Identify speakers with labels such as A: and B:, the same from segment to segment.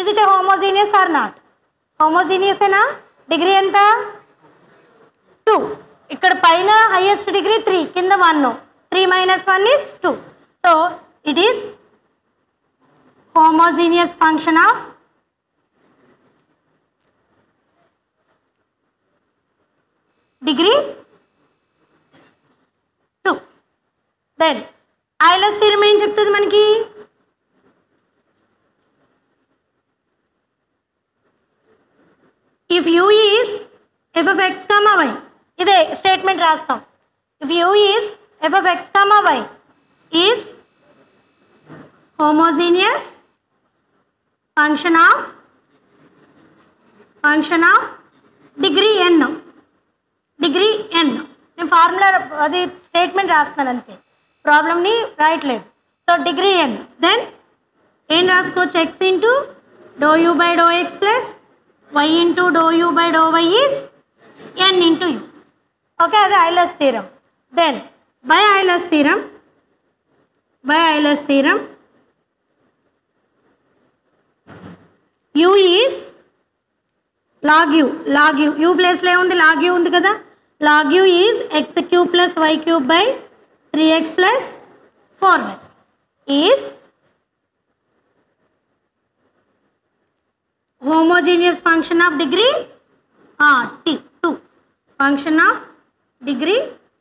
A: is it a homogeneous or not హోమోజీనియసేనా degree ఎంత two ఇక్కడ పైన హైయెస్ట్ డిగ్రీ త్రీ కింద one three minus one is two so it is homogeneous function of degree 2 then Euler's theorem ఏం చెప్తుంది మనకి if U is F F X comma Y ఇదే statement రాస్తాం if U is F F X comma Y is homogeneous function of function of degree n degree N నేను formula అది statement రాస్తున్నాను అంతే ప్రాబ్లమ్ని రాయట్లేదు సో డిగ్రీ ఎన్ దెన్ ఏం రాసుకోవచ్చు X into do U by do X plus Y into do U by do Y is N into U okay అది Euler's theorem then by Euler's theorem by Euler's theorem U is log U log U U ప్లేస్లో ఏముంది log U ఉంది కదా log U is X cube plus Y cube by three X plus four Y is homogeneous function of degree T two function of degree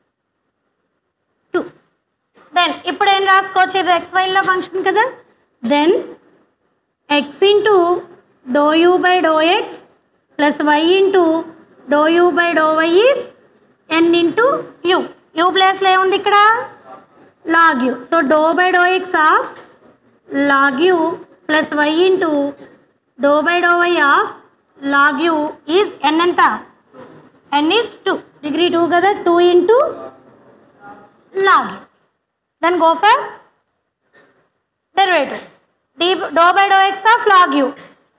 A: two then ఇప్పుడు ఏం రాసుకోవచ్చు ఇది X వైలో function కదా then X into do U by do X plus Y into do U by do Y is N into U U ప్లేస్లో ఏముంది ఇక్కడ log U so do by do X of log U plus Y into do by do Y of log U is N ఎంత N is two degree two కదా two into log U then go for derivative d dou by dou x of log u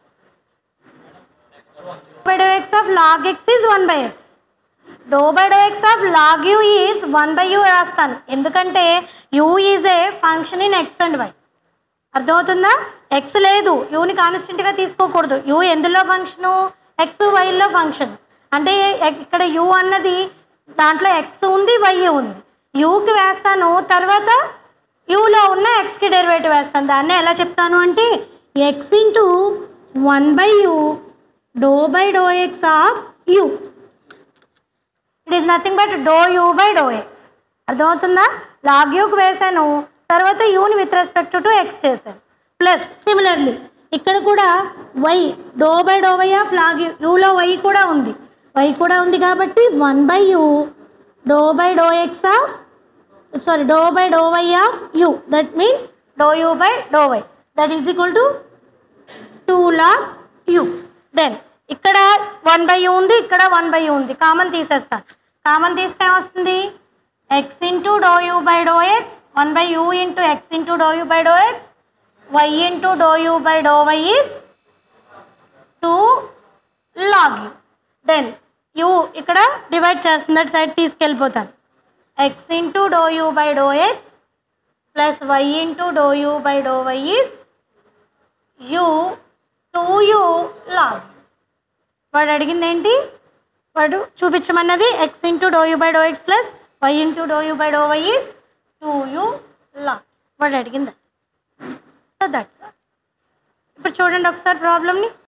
A: by dou x of log x is 1 by x dou by dou x of log u is 1 by u రాస్తాను ఎందుకంటే u is a function in x and y అర్థమవుతుందా X లేదు యూని కాన్స్టెంట్గా తీసుకోకూడదు you ఎందులో function X వైలో function అంటే ఎక్- ఇక్కడ యూ అన్నది దాంట్లో ఎక్స్ ఉంది వై ఉంది యూకి వేస్తాను తర్వాత యూలో ఉన్న ఎక్స్కి డెరివేటివ్ వేస్తాను దాన్ని ఎలా చెప్తాను అంటే X into one by U do by do X of U it is nothing but do U by do X అర్థమవుతుందా లాగ్ యూకి వేసాను తర్వాత యూని విత్ రెస్పెక్ట్ టు ఎక్స్ చేశాను ప్లస్ సిమిలర్లీ ఇక్కడ కూడా Y do by do Y of log U యూలో Y కూడా ఉంది వై కూడా ఉంది కాబట్టి one by U do by do X of sorry do by do Y of you that means do U by do Y that is equal to two log U then ఇక్కడ one by U ఉంది ఇక్కడ one by U ఉంది common తీసేస్తాను common తీస్తే ఏమొస్తుంది X into do U by do X one by U into X into do U by do X Y into do U by do Y is two log U then U ఇక్కడ divide చేస్తుంది that side తీసుకెళ్ళిపోతాను X into do U by do X plus Y into do U by do Y is U two U log వాడు అడిగింది ఏంటి వాడు చూపించమన్నది X into do U by do X plus Y into do U by do Y is two U log వాడు అడిగింది so that's ఇప్పుడు చూడండి ఒకసారి ప్రాబ్లమ్ని